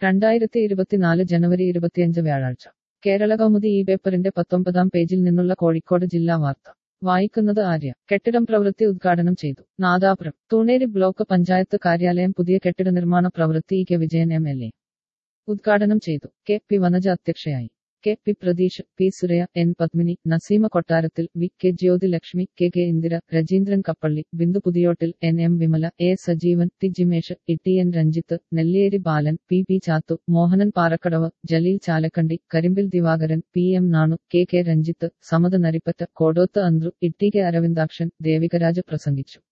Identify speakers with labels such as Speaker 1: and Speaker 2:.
Speaker 1: രണ്ടായിരത്തി ഇരുപത്തിനാല് ജനുവരി ഇരുപത്തിയഞ്ച് വ്യാഴാഴ്ച കേരള കൗമുദി ഈ പേപ്പറിന്റെ പത്തൊമ്പതാം പേജിൽ നിന്നുള്ള കോഴിക്കോട് ജില്ലാ വാർത്ത വായിക്കുന്നത് ആര്യ കെട്ടിടം പ്രവൃത്തി ഉദ്ഘാടനം ചെയ്തു നാദാപുരം തൂണേരി ബ്ലോക്ക് പഞ്ചായത്ത് കാര്യാലയം പുതിയ കെട്ടിട നിർമ്മാണ പ്രവൃത്തി E K Vijayan M L A ഉദ്ഘാടനം ചെയ്തു കെ പി വനജ അധ്യക്ഷയായി K P Pratheesh P Suraya N Padmini Naseema Kottarathil V K Jyothilakshmi K K Indira Rajeendran Kappally Bindu Puthiyottil N M Vimala A Sajeevan T Jimesh E N Ranjith Nelliyeri Balan P P Chathu Mohanan Parakkadavu Jaleel Chalakkandi Karimbil Divakaran P M Nanu K K Ranjith Samad Naripatta Kodoth Anthru Itty K Aravindakshan ദേവികരാജ് പ്രസംഗിച്ചു